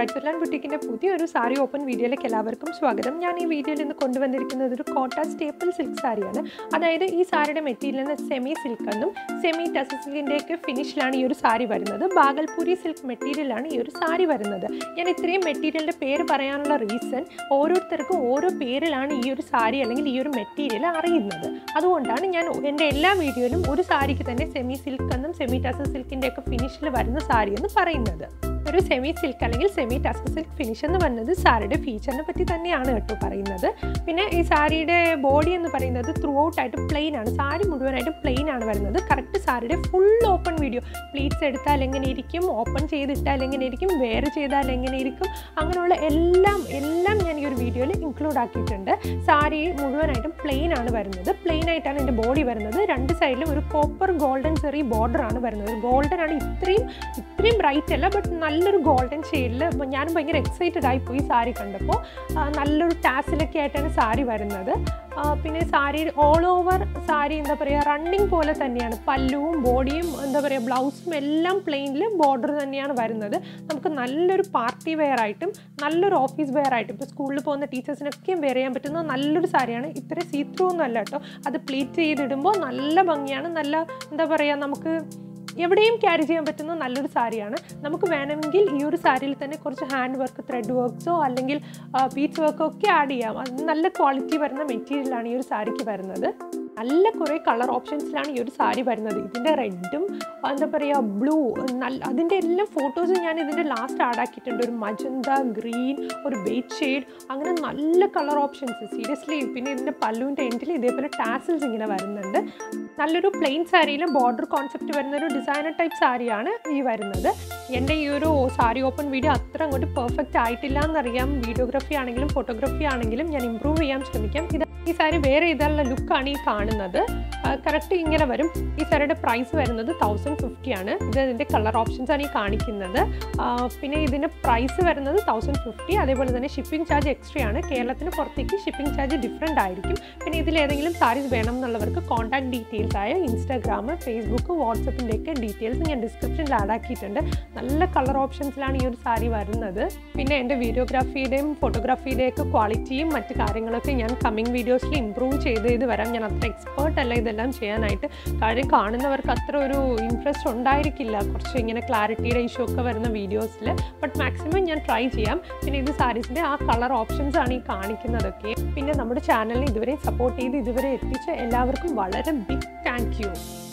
Switzerland ബുട്ടിക്കിൻ്റെ പുതിയൊരു sari open വീഡിയോയിലേക്ക് എല്ലാവർക്കും സ്വാഗതം ഞാൻ ഈ വീഡിയോയിൽ ഇന്ന് കൊണ്ടുവന്നിരിക്കുന്നത് ഒരു കോട്ട സ്റ്റേപ്പിൾ സിൽക്ക് സാരിയാണ് അതായത് ഈ സാരിയുടെ മെറ്റീരിയലിന് സെമി സിൽക്ക് എന്നും സെമി ടസ സിൽക്കിൻ്റെയൊക്കെ ഫിനിഷിലാണ് ഈ ഒരു സാരി വരുന്നത് ബാഗൽപൂരി സിൽക്ക് മെറ്റീരിയലാണ് ഈ ഒരു സാരി വരുന്നത് ഞാൻ ഇത്രയും മെറ്റീരിയലിൻ്റെ പേര് പറയാനുള്ള റീസൺ ഓരോരുത്തർക്കും ഓരോ പേരിലാണ് ഈ ഒരു സാരി അല്ലെങ്കിൽ ഈ ഒരു മെറ്റീരിയൽ അറിയുന്നത് അതുകൊണ്ടാണ് ഞാൻ എൻ്റെ എല്ലാ വീഡിയോയിലും ഒരു സാരിക്ക് തന്നെ സെമി സിൽക്ക് എന്നും സെമി ടസ സിൽക്കിൻ്റെ ഒക്കെ ഫിനിഷിൽ വരുന്ന സാരി എന്ന് പറയുന്നത് ഒരു സെമി സിൽക്ക് അല്ലെങ്കിൽ സെമി ടസ സിൽക്ക് ഫിനിഷ് എന്ന് പറയുന്നത് സാരിയുടെ ഫീച്ചറിനെ പറ്റി തന്നെയാണ് കേട്ടോ പറയുന്നത് പിന്നെ ഈ സാരിയുടെ ബോഡി എന്ന് പറയുന്നത് ത്രൂ ഔട്ട് ആയിട്ട് പ്ലെയിൻ ആണ് സാരി മുഴുവനായിട്ട് പ്ലെയിൻ ആണ് വരുന്നത് കറക്റ്റ് സാരിയുടെ ഫുൾ ഓപ്പൺ വീഡിയോ പ്ലീറ്റ്സ് എടുത്താൽ എങ്ങനെ ഇരിക്കും ഓപ്പൺ ചെയ്തിട്ടാൽ എങ്ങനെ ഇരിക്കും വെയർ ചെയ്താൽ എങ്ങനെ ഇരിക്കും അങ്ങനെയുള്ള എല്ലാം എല്ലാം ഞാൻ ഈ ഒരു വീഡിയോയിൽ ഇൻക്ലൂഡ് ആക്കിയിട്ടുണ്ട് സാരി മുഴുവനായിട്ടും പ്ലെയിൻ ആണ് വരുന്നത് പ്ലെയിൻ ആയിട്ടാണ് എൻ്റെ ബോഡി വരുന്നത് രണ്ട് സൈഡിലും ഒരു കോപ്പർ ഗോൾഡൻ ചെറിയ ബോർഡർ ആണ് വരുന്നത് ഗോൾഡൻ ആണ് ഇത്രയും ഇത്രയും ബ്രൈറ്റ് അല്ല ബട്ട് നല്ലൊരു ഗോൾഡൻ ഷെയ്ഡിൽ ഞാൻ ഭയങ്കര എക്സൈറ്റഡ് ആയിപ്പോയി സാരി കണ്ടപ്പോൾ ആ, നല്ലൊരു ടാസിലൊക്കെ ആയിട്ടാണ് സാരി വരുന്നത് ആ, പിന്നെ സാരി ഓൾ ഓവർ സാരി എന്താ പറയുക റണ്ണിങ് പോലെ തന്നെയാണ് പല്ലുവും ബോഡിയും എന്താ പറയുക ബ്ലൗസും എല്ലാം പ്ലെയിനിൽ ബോർഡർ തന്നെയാണ് വരുന്നത് നമുക്ക് നല്ലൊരു പാർട്ടി വെയർ ആയിട്ടും നല്ലൊരു ഓഫീസ് വെയർ ആയിട്ടും ഇപ്പോൾ സ്കൂളിൽ പോകുന്ന ടീച്ചേഴ്സിനൊക്കെയും വെയർ ചെയ്യാൻ പറ്റുന്ന നല്ലൊരു സാരിയാണ് ഇത്ര സീത്രൂ ഒന്നും അല്ല കേട്ടോ അത് പ്ലീറ്റ് ചെയ്തിടുമ്പോൾ നല്ല ഭംഗിയാണ് നല്ല എന്താ പറയുക നമുക്ക് എവിടെയും ക്യാരി ചെയ്യാൻ പറ്റുന്ന നല്ലൊരു സാരിയാണ് നമുക്ക് വേണമെങ്കിൽ ഈ ഒരു സാരിയിൽ തന്നെ കുറച്ച് ഹാൻഡ് വർക്ക് ത്രെഡ് വർക്ക്സോ അല്ലെങ്കിൽ ബീച്ച് വർക്കോ ഒക്കെ ആഡ് ചെയ്യാം അത് നല്ല ക്വാളിറ്റി വരുന്ന മെറ്റീരിയലാണ് ഈ ഒരു സാരിക്ക് വരുന്നത് നല്ല കുറേ കളർ ഓപ്ഷൻസിലാണ് ഈ ഒരു സാരി വരുന്നത് ഇതിൻ്റെ റെഡും എന്താ പറയുക ബ്ലൂ നല്ല അതിൻ്റെ എല്ലാം ഫോട്ടോസ് ഞാൻ ഇതിൻ്റെ ലാസ്റ്റ് ആഡ് ആക്കിയിട്ടുണ്ട് ഒരു മജന്ത ഗ്രീൻ ഒരു ബേറ്റ് ഷെയ്ഡ് അങ്ങനെ നല്ല കളർ ഓപ്ഷൻസ് സീരിയസ്ലി പിന്നെ ഇതിൻ്റെ പല്ലുവിൻ്റെ എൻഡിൽ ഇതേപോലെ ടാസിൽസ് ഇങ്ങനെ വരുന്നുണ്ട് നല്ലൊരു പ്ലെയിൻ സാരിയിൽ ബോർഡർ കോൺസെപ്റ്റ് വരുന്ന ഒരു ഡിസൈനർ ടൈപ്പ് സാരിയാണ് ഈ വരുന്നത് എൻ്റെ ഈ ഒരു സാരി ഓപ്പൺ വീഡിയോ അത്ര അങ്ങോട്ട് പെർഫെക്റ്റ് ആയിട്ടില്ല എന്നറിയാം വീഡിയോഗ്രഫി ആണെങ്കിലും ഫോട്ടോഗ്രഫി ആണെങ്കിലും ഞാൻ ഇമ്പ്രൂവ് ചെയ്യാൻ ശ്രമിക്കാം ഇത് ഈ സാരി വേറെ ഇതുള്ള ലുക്കാണ് ഈ കാണുന്നത് കറക്റ്റ് ഇങ്ങനെ വരും ഈ സാരിയുടെ പ്രൈസ് വരുന്നത് തൗസൻഡ് ഫിഫ്റ്റി ആണ് ഇത് ഇതിൻ്റെ കളർ ഓപ്ഷൻസ് ആണ് ഈ കാണിക്കുന്നത് ആ, പിന്നെ ഇതിൻ്റെ പ്രൈസ് വരുന്നത് തൗസൻഡ് ഫിഫ്റ്റി അതേപോലെ തന്നെ ഷിപ്പിംഗ് ചാർജ് എക്സ്ട്രാ ആണ് കേരളത്തിന് പുറത്തേക്ക് ഷിപ്പിംഗ് ചാർജ് ഡിഫറെൻ്റ് ആയിരിക്കും പിന്നെ ഇതിൽ ഏതെങ്കിലും സാരീസ് വേണം എന്നുള്ളവർക്ക് കോൺടാക്ട് ഡീറ്റെയിൽസ് ആയ ഇൻസ്റ്റാഗ്രാം ഫേസ്ബുക്ക് വാട്സപ്പിൻ്റെ ഒക്കെ ഡീറ്റെയിൽസ് ഞാൻ ഡിസ്ക്രിപ്ഷനിൽ ആഡ് ആക്കിയിട്ടുണ്ട് നല്ല കളർ ഓപ്ഷൻസിലാണ് ഈ ഒരു സാരി വരുന്നത് പിന്നെ എൻ്റെ വീഡിയോഗ്രാഫിയുടെയും ഫോട്ടോഗ്രാഫിയുടെയും ഒക്കെ ക്വാളിറ്റിയും മറ്റു കാര്യങ്ങളൊക്കെ ഞാൻ കമ്മിങ് വീഡിയോസിൽ ഇമ്പ്രൂവ് ചെയ്ത് ചെയ്ത് വരാം ഞാൻ അത്ര എക്സ്പേർട്ട് അല്ല ഇതെല്ലാം ചെയ്യാനായിട്ട് കാര്യം കാണുന്നവർക്ക് അത്ര ഒരു ഇൻട്രസ്റ്റ് ഉണ്ടായിരിക്കില്ല കുറച്ച് ഇങ്ങനെ ക്ലാരിറ്റിയുടെ ഇഷ്യൂ ഒക്കെ വരുന്ന വീഡിയോസിൽ ബട്ട് മാക്സിമം ഞാൻ ട്രൈ ചെയ്യാം പിന്നെ ഇത് സാരീസിൻ്റെ ആ കളർ ഓപ്ഷൻസ് ആണ് ഈ കാണിക്കുന്നതൊക്കെ പിന്നെ നമ്മുടെ ചാനലിനെ ഇതുവരെ സപ്പോർട്ട് ചെയ്ത് ഇതുവരെ എത്തിച്ച എല്ലാവർക്കും വളരെ ബിഗ് താങ്ക് യു